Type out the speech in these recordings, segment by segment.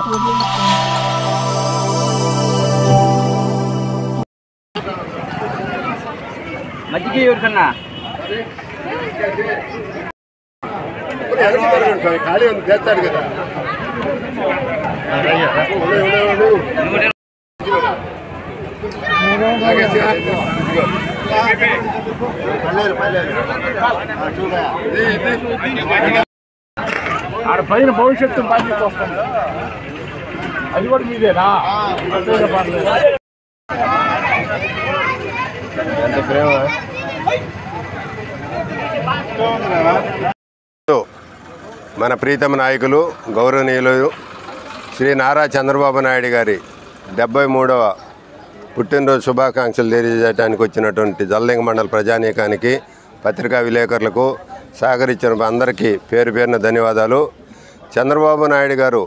మజ్జిగ ఎవరికన్నా ఖాళీ ఉంది చేస్తాడు కదా ఆడ పైన భవిష్యత్తు బాధ్యత వస్తుంది అది కూడా మీదేనా అంతేగా పర్లేదు. మన ప్రీతమ నాయకులు గౌరవనీయులు శ్రీ నారా చంద్రబాబు నాయుడు గారి డెబ్బై మూడవ పుట్టినరోజు శుభాకాంక్షలు తెలియజేయడానికి వచ్చినటువంటి జల్లింగ మండల ప్రజానీకానికి పత్రికా విలేకరులకు సహకరించిన అందరికీ పేరు పేరున ధన్యవాదాలు చంద్రబాబు నాయుడు గారు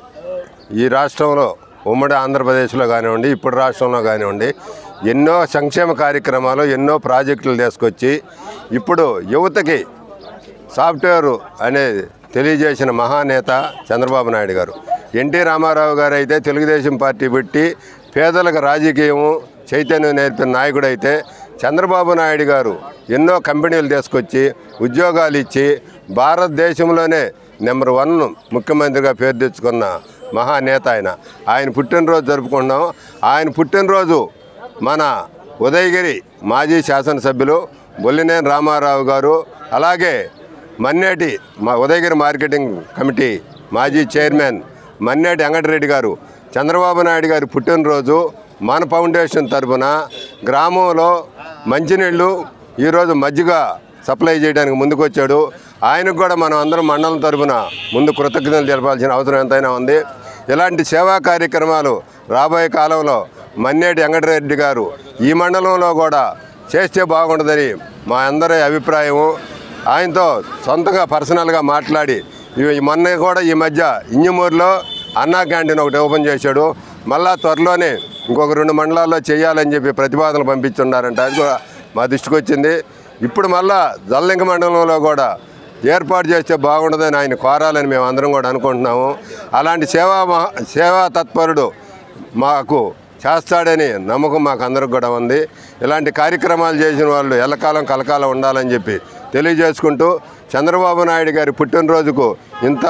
ఈ రాష్ట్రంలో ఉమ్మడి ఆంధ్రప్రదేశ్లో కానివ్వండి ఇప్పుడు రాష్ట్రంలో కానివ్వండి ఎన్నో సంక్షేమ కార్యక్రమాలు ఎన్నో ప్రాజెక్టులు తీసుకొచ్చి ఇప్పుడు యువతకి సాఫ్ట్వేర్ అనేది తెలియజేసిన మహానేత చంద్రబాబు నాయుడు గారు ఎన్టీ రామారావు గారు అయితే తెలుగుదేశం పార్టీ పెట్టి పేదలకు రాజకీయము చైతన్యం నేర్పిన నాయకుడు అయితే చంద్రబాబు నాయుడు గారు ఎన్నో కంపెనీలు తీసుకొచ్చి ఉద్యోగాలు ఇచ్చి భారతదేశంలోనే నెంబర్ వన్ ముఖ్యమంత్రిగా పేరు తెచ్చుకున్న మహానేత ఆయన ఆయన పుట్టినరోజు జరుపుకుంటున్నాం ఆయన పుట్టినరోజు మన ఉదయగిరి మాజీ శాసనసభ్యులు బొల్లినేని రామారావు గారు అలాగే మన్నేటి మా ఉదయగిరి మార్కెటింగ్ కమిటీ మాజీ చైర్మన్ మన్నేటి వెంకటరెడ్డి గారు చంద్రబాబు నాయుడు గారి పుట్టినరోజు మన ఫౌండేషన్ తరఫున గ్రామంలో మంచినీళ్ళు ఈరోజు మజ్జిగ సప్లై చేయడానికి ముందుకొచ్చాడు ఆయనకు కూడా మనం అందరం మండలం తరఫున ముందు కృతజ్ఞతలు తెలపాల్సిన అవసరం ఎంతైనా ఉంది ఇలాంటి సేవా కార్యక్రమాలు రాబోయే కాలంలో మన్నేటి వెంకటరెడ్డి గారు ఈ మండలంలో కూడా చేస్తే బాగుంటుందని మా అందరి అభిప్రాయము ఆయనతో సొంతంగా పర్సనల్గా మాట్లాడి ఈ మొన్న కూడా ఈ మధ్య ఇంజమూరులో అన్నా క్యాంటీన్ ఒకటి ఓపెన్ చేశాడు మళ్ళా త్వరలోనే ఇంకొక రెండు మండలాల్లో చేయాలని చెప్పి ప్రతిపాదనలు పంపించున్నారంట అది కూడా మా దృష్టికి వచ్చింది ఇప్పుడు మళ్ళా జల్లింగ మండలంలో కూడా ఏర్పాటు చేస్తే బాగుంటుందని ఆయన కోరాలని మేము అందరం కూడా అనుకుంటున్నాము అలాంటి సేవా మహా సేవా తత్పరుడు మాకు చేస్తాడని నమ్మకం మాకు అందరికి కూడా ఉంది ఇలాంటి కార్యక్రమాలు చేసిన వాళ్ళు ఎల్లకాలం కలకాలం ఉండాలని చెప్పి తెలియజేసుకుంటూ చంద్రబాబు నాయుడు గారి పుట్టినరోజుకు ఇంత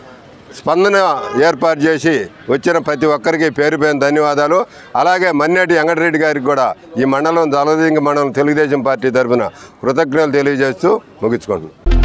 స్పందన ఏర్పాటు చేసి వచ్చిన ప్రతి ఒక్కరికి పేరు పేరు ధన్యవాదాలు అలాగే మన్నేటి వెంకటరెడ్డి గారికి కూడా ఈ మండలం జలదింగ మండలం తెలుగుదేశం పార్టీ తరఫున కృతజ్ఞతలు తెలియజేస్తూ ముగించుకుంటున్నాం